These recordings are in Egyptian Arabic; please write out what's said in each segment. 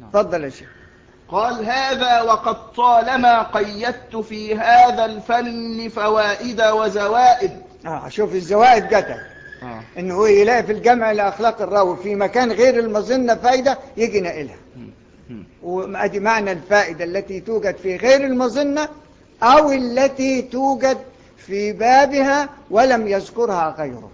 تفضل يا شيخ قال هذا وقد طالما قيدت في هذا الفن فوائد وزوائد اه شوف الزوائد جتها آه. انه هو يلاقي في الجمع لاخلاق الراوي في مكان غير المظنه فايده يجي ناقلها وادي معنى الفائده التي توجد في غير المظنه او التي توجد في بابها ولم يذكرها غيره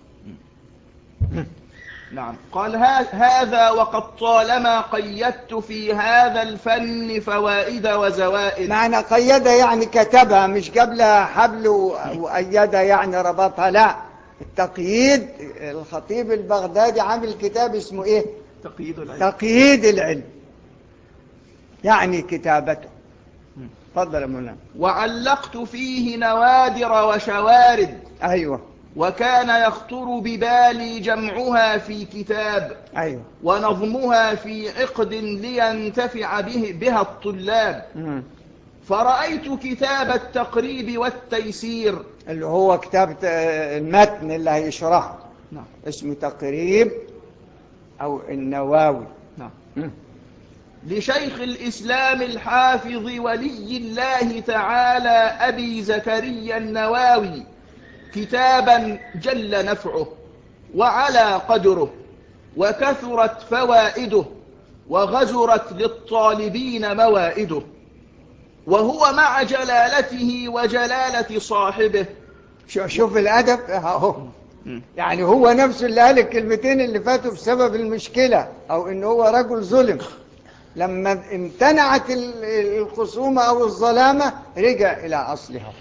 نعم قال ها- هذا وقد طالما قيدت في هذا الفن فوائد وزوائد معنى قيدها يعني كتبها مش قبلها حبل و- وأيدها يعني ربطها لا التقييد الخطيب البغدادي عامل كتاب اسمه ايه تقييد العلم تقييد العلم يعني كتابته تفضل يا مولانا وعلقت فيه نوادر وشوارد ايوه وكان يخطر ببالي جمعها في كتاب ايوه ونظمها في عقد لينتفع به بها الطلاب مم. فرأيت كتاب التقريب والتيسير اللي هو كتاب ت- المتن اللي هيشرحه نعم اسمه تقريب او النواوي نعم مم. لشيخ الإسلام الحافظ ولي الله تعالى أبي زكريا النواوي كتابا جل نفعه وعلى قدره وكثرت فوائده وغزرت للطالبين موائده وهو مع جلالته وجلالة صاحبه شو- شوف الأدب اهو يعني هو نفسه اللي قال الكلمتين اللي فاتوا بسبب المشكلة أو إن هو رجل ظلم لما امتنعت ال- الخصومة أو الظلامة رجع إلى أصلها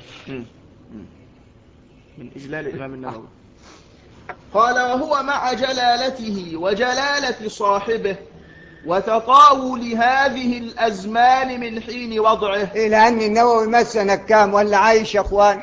من إجلال الإمام النووي قال وهو مع جلالته وجلالة صاحبه وتطاول هذه الأزمان من حين وضعه إلى أن النووي مات سنة كام ولا عايش يا أخوان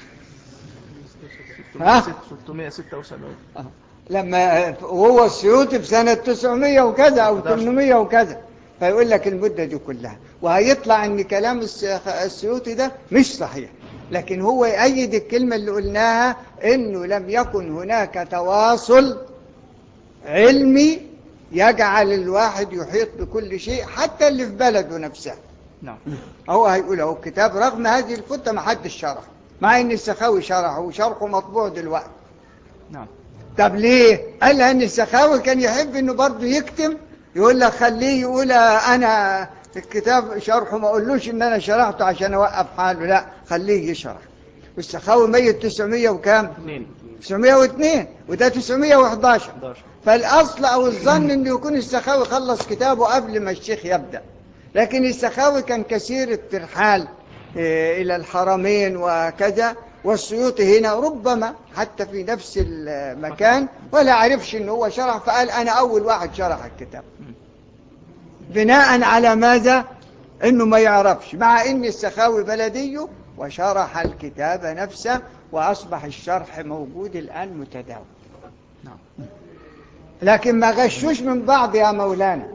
ها؟ 676 لما وهو السيوطي في سنة 900 وكذا أو 800 وكذا فيقول لك المدة دي كلها وهيطلع ان كلام الس- السيوطي ده مش صحيح لكن هو يأيد الكلمة اللي قلناها انه لم يكن هناك تواصل علمي يجعل الواحد يحيط بكل شيء حتى اللي في بلده نفسها نعم هو هيقول اهو الكتاب رغم هذه الكتب ما حدش شرح مع ان السخاوي شرحه وشرحه مطبوع دلوقتي نعم طب ليه قال ان السخاوي كان يحب انه برضه يكتم يقول لك خليه يقول انا الكتاب شرحه ما اقولوش ان انا شرحته عشان اوقف حاله لا خليه يشرح والسخاوي ميت 900 وكام اثنين 902 وده 911 11 فالاصل او الظن انه يكون السخاوي خلص كتابه قبل ما الشيخ يبدا لكن السخاوي كان كثير الترحال إيه، الى الحرمين وكذا والسيوطي هنا ربما حتى في نفس المكان ولا عرفش ان هو شرح فقال انا اول واحد شرح الكتاب بناء على ماذا انه ما يعرفش مع ان السخاوي بلديه وشرح الكتاب نفسه واصبح الشرح موجود الان متداول نعم لكن ما غشوش من بعض يا مولانا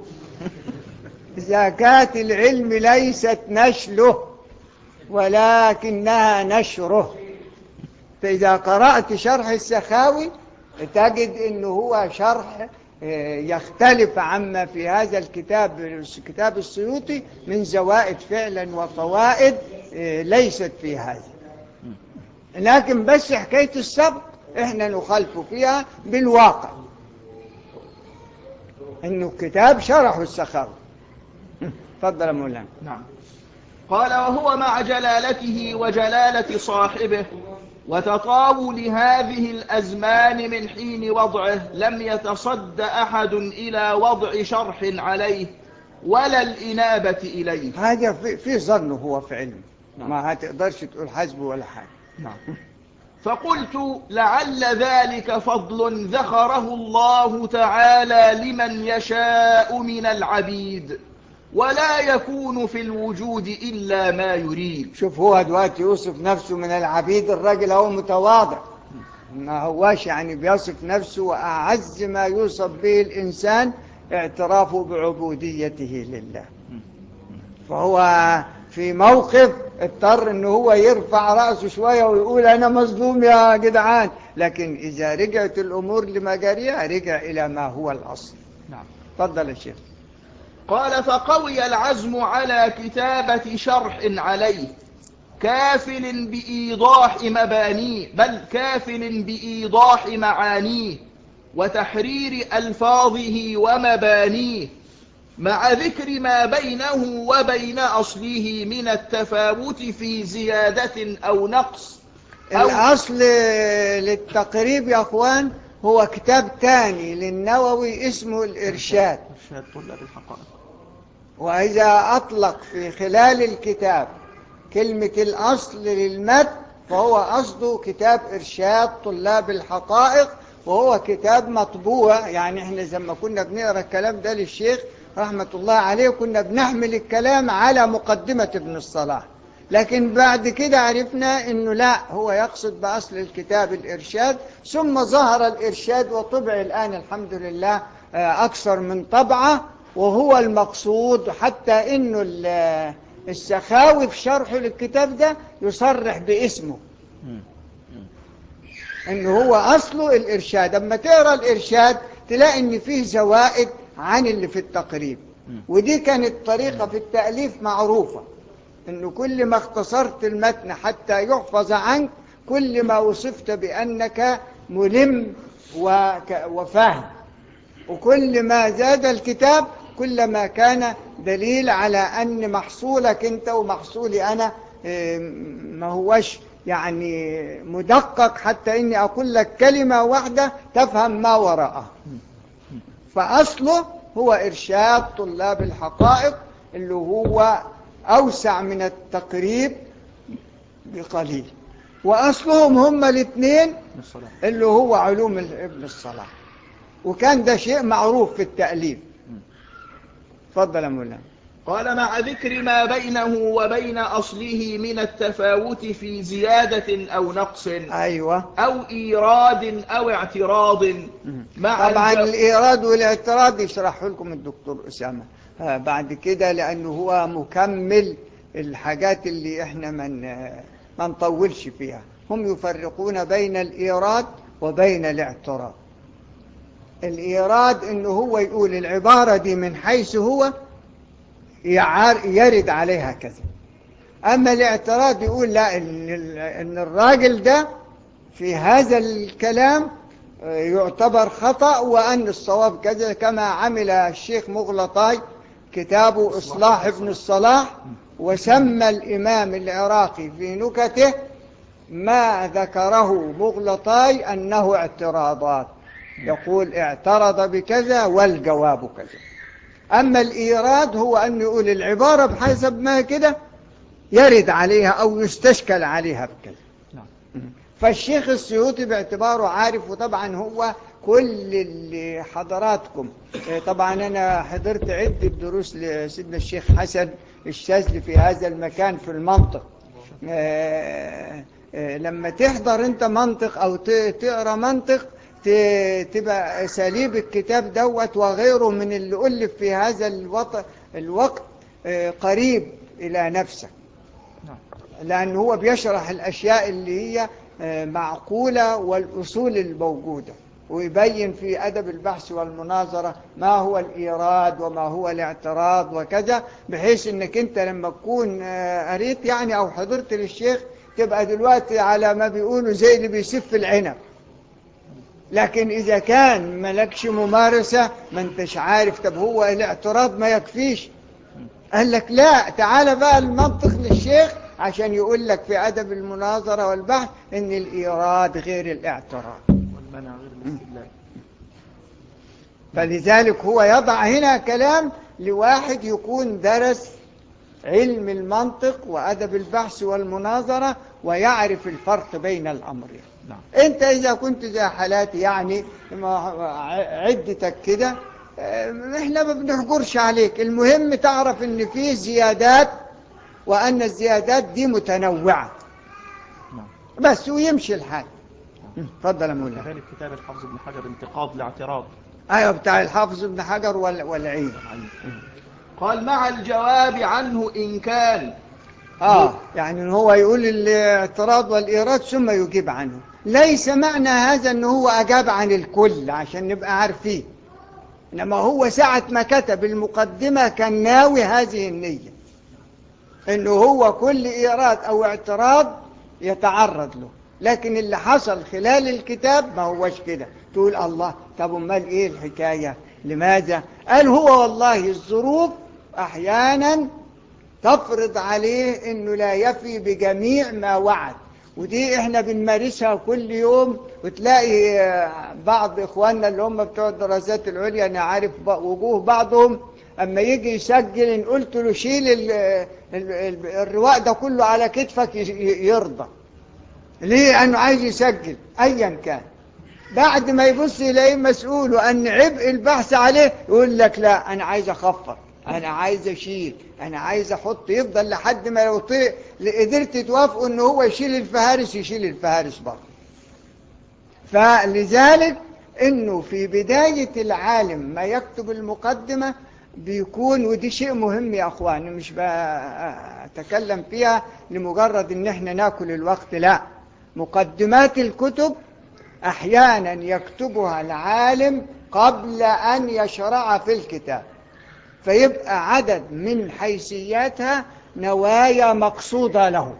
زكاة العلم ليست نشله ولكنها نشره فإذا قرأت شرح السخاوي تجد أنه هو شرح آه، يختلف عما في هذا الكتاب الكتاب السيوطي من زوائد فعلا وفوائد آه، ليست في هذا لكن بس حكاية السبق احنا نخالف فيها بالواقع انه الكتاب شرحه السخاوي تفضل يا مولانا نعم قال وهو مع جلالته وجلالة صاحبه وتطاول هذه الأزمان من حين وضعه لم يتصد أحد إلى وضع شرح عليه ولا الإنابة إليه هذا في, في ظنه هو في علمه ما هتقدرش تقول حسبه ولا حاجة نعم فقلت لعل ذلك فضل ذخره الله تعالى لمن يشاء من العبيد ولا يكون في الوجود إلا ما يريد شوف هو دلوقتي يوصف نفسه من العبيد الراجل هو متواضع ما هواش يعني بيصف نفسه وأعز ما يوصف به الإنسان اعترافه بعبوديته لله فهو في موقف اضطر ان هو يرفع رأسه شوية ويقول انا مظلوم يا جدعان لكن اذا رجعت الامور لمجاريها رجع الى ما هو الاصل نعم تفضل يا شيخ قال فقوي العزم على كتابة شرح عليه كافل بإيضاح مبانيه بل كافل بإيضاح معانيه وتحرير ألفاظه ومبانيه مع ذكر ما بينه وبين أصله من التفاوت في زيادة أو نقص أو الأصل للتقريب يا أخوان هو كتاب تاني للنووي اسمه الإرشاد إرشاد طلاب الحقائق وإذا أطلق في خلال الكتاب كلمة الأصل للمد فهو قصده كتاب إرشاد طلاب الحقائق وهو كتاب مطبوع يعني احنا زي ما كنا بنقرا الكلام ده للشيخ رحمة الله عليه كنا بنحمل الكلام على مقدمة ابن الصلاح لكن بعد كده عرفنا انه لا هو يقصد بأصل الكتاب الإرشاد ثم ظهر الإرشاد وطبع الآن الحمد لله أكثر من طبعة وهو المقصود حتى انه السخاوي في شرحه للكتاب ده يصرح باسمه انه هو اصله الارشاد اما تقرا الارشاد تلاقي ان فيه زوائد عن اللي في التقريب ودي كانت طريقة في التأليف معروفة انه كل ما اختصرت المتن حتى يحفظ عنك كل ما وصفت بأنك ملم وك- وفاهم وكل ما زاد الكتاب كلما كان دليل على أن محصولك أنت ومحصولي أنا إيه، ما هوش يعني مدقق حتى إني أقول لك كلمة واحدة تفهم ما وراءها فأصله هو إرشاد طلاب الحقائق اللي هو أوسع من التقريب بقليل وأصلهم هم الاثنين الصلاة اللي هو علوم ابن الصلاح وكان ده شيء معروف في التأليف تفضل يا مولانا قال مع ذكر ما بينه وبين أصله من التفاوت في زيادة أو نقص أيوة أو إيراد أو اعتراض مع طبعا الجو- الإيراد والاعتراض يشرحه لكم الدكتور أسامة آه، بعد كده لأنه هو مكمل الحاجات اللي احنا من ما نطولش فيها هم يفرقون بين الإيراد وبين الاعتراض الإيراد إنه هو يقول العبارة دي من حيث هو يعار- يرد عليها كذا أما الاعتراض يقول لا إن ال- إن الراجل ده في هذا الكلام آه، يعتبر خطأ وأن الصواب كذا كما عمل الشيخ مغلطاي كتابه إصلاح ابن الصلاح وسمى الإمام العراقي في نكته ما ذكره مغلطاي أنه اعتراضات يقول اعترض بكذا والجواب كذا أما الإيراد هو أن يقول العبارة بحسب ما كده يرد عليها أو يستشكل عليها بكذا نعم. فالشيخ السيوطي باعتباره عارف وطبعا هو كل اللي حضراتكم آه، طبعا أنا حضرت عدة دروس لسيدنا الشيخ حسن الشاذلي في هذا المكان في المنطق آه، آه، لما تحضر انت منطق او ت- تقرا منطق ت- تبقى اساليب الكتاب دوت وغيره من اللي ألف في هذا الوط- الوقت آه، قريب الى نفسك نعم. لأن هو بيشرح الأشياء اللي هي آه، معقولة والأصول الموجودة ويبين في أدب البحث والمناظرة ما هو الإيراد وما هو الاعتراض وكذا بحيث أنك أنت لما تكون آه، قريت يعني أو حضرت للشيخ تبقى دلوقتي على ما بيقولوا زي اللي بيسف العنب لكن إذا كان ملكش ممارسة ما انتش عارف طب هو الاعتراض ما يكفيش قال لك لا تعال بقى المنطق للشيخ عشان يقول لك في أدب المناظرة والبحث إن الإيراد غير الاعتراض والمنع غير الاستدلال فلذلك هو يضع هنا كلام لواحد يكون درس علم المنطق وأدب البحث والمناظرة ويعرف الفرق بين الأمرين نعم انت اذا كنت زي حالاتي يعني ما- عدتك كده اه، احنا ما بنحجرش عليك المهم تعرف ان في زيادات وان الزيادات دي متنوعة نعم بس ويمشي الحال اتفضل يا مولانا كذلك كتاب الحافظ ابن حجر انتقاض لاعتراض ايوه بتاع الحافظ ابن حجر وال- والعيد قال مع الجواب عنه إن كان اه يعني إن هو يقول الاعتراض والايراد ثم يجيب عنه ليس معنى هذا ان هو اجاب عن الكل عشان نبقى عارفين إنما هو ساعة ما كتب المقدمة كان ناوي هذه النية إنه هو كل إيراد أو اعتراض يتعرض له لكن اللي حصل خلال الكتاب ما هوش كده تقول الله طب امال ايه الحكاية لماذا قال هو والله الظروف احيانا تفرض عليه انه لا يفي بجميع ما وعد ودي احنا بنمارسها كل يوم وتلاقي بعض اخواننا اللي هم بتوع الدراسات العليا انا عارف وجوه بعضهم اما يجي يسجل ان قلت له شيل ال ال الرواق ده كله على كتفك يرضى ليه انه عايز يسجل ايا كان بعد ما يبص يلاقيه مسؤول وان عبء البحث عليه يقول لك لا انا عايز اخفف انا عايز اشيل انا عايز احط يفضل لحد ما لو طلع قدرت توافقوا ان هو يشيل الفهارس يشيل الفهارس برضه فلذلك انه في بداية العالم ما يكتب المقدمة بيكون ودي شيء مهم يا اخواني مش بتكلم فيها لمجرد ان احنا ناكل الوقت لا مقدمات الكتب احيانا يكتبها العالم قبل ان يشرع في الكتاب فيبقى عدد من حيثياتها نوايا مقصودة له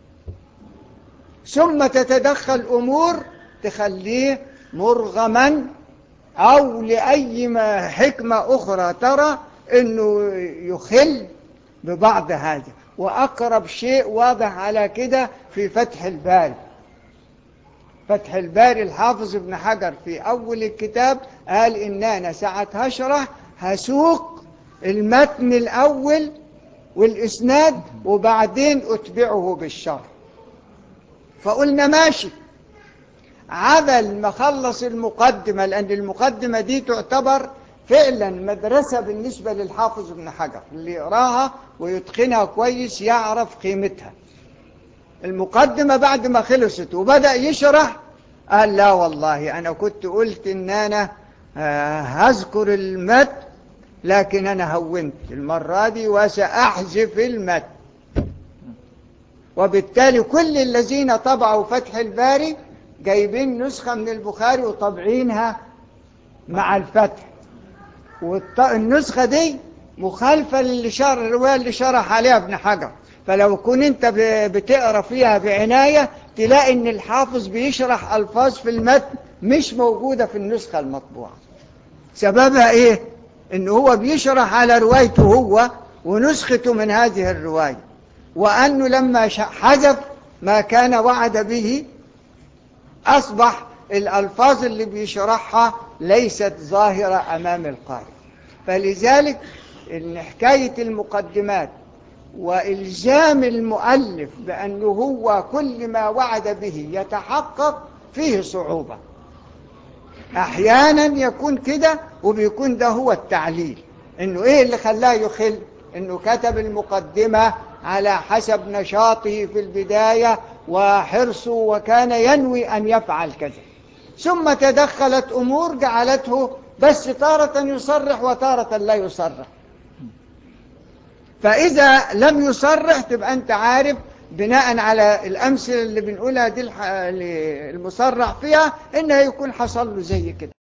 ثم تتدخل أمور تخليه مرغما أو لأي ما حكمة أخرى ترى أنه يخل ببعض هذا وأقرب شيء واضح على كده في فتح الباري فتح الباري الحافظ ابن حجر في أول الكتاب قال إن أنا ساعة هشرح هسوق المتن الأول والإسناد وبعدين أتبعه بالشرح فقلنا ماشي عبل ما خلص المقدمة لأن المقدمة دي تعتبر فعلا مدرسة بالنسبة للحافظ ابن حجر اللي يقراها ويتقنها كويس يعرف قيمتها المقدمة بعد ما خلصت وبدأ يشرح قال لا والله أنا كنت قلت إن أنا هذكر المتن لكن أنا هونت المرة دي وسأحذف المتن وبالتالي كل الذين طبعوا فتح الباري جايبين نسخة من البخاري وطبعينها مع الفتح والنسخة دي مخالفة للي شرح الرواية اللي شرح عليها ابن حجر فلو كنت انت بتقرا فيها بعناية تلاقي ان الحافظ بيشرح الفاظ في المتن مش موجودة في النسخة المطبوعة سببها ايه ان هو بيشرح على روايته هو ونسخته من هذه الرواية وانه لما حذف ما كان وعد به اصبح الالفاظ اللي بيشرحها ليست ظاهرة امام القارئ فلذلك ان حكاية المقدمات والزام المؤلف بانه هو كل ما وعد به يتحقق فيه صعوبة احيانا يكون كده وبيكون ده هو التعليل انه ايه اللي خلاه يخل انه كتب المقدمة على حسب نشاطه في البداية وحرصه وكان ينوي ان يفعل كذا ثم تدخلت امور جعلته بس تارة يصرح وتارة لا يصرح فإذا لم يصرح تبقى أنت عارف بناء على الأمثلة اللي بنقولها دي المصرح فيها إنه يكون حصل له زي كده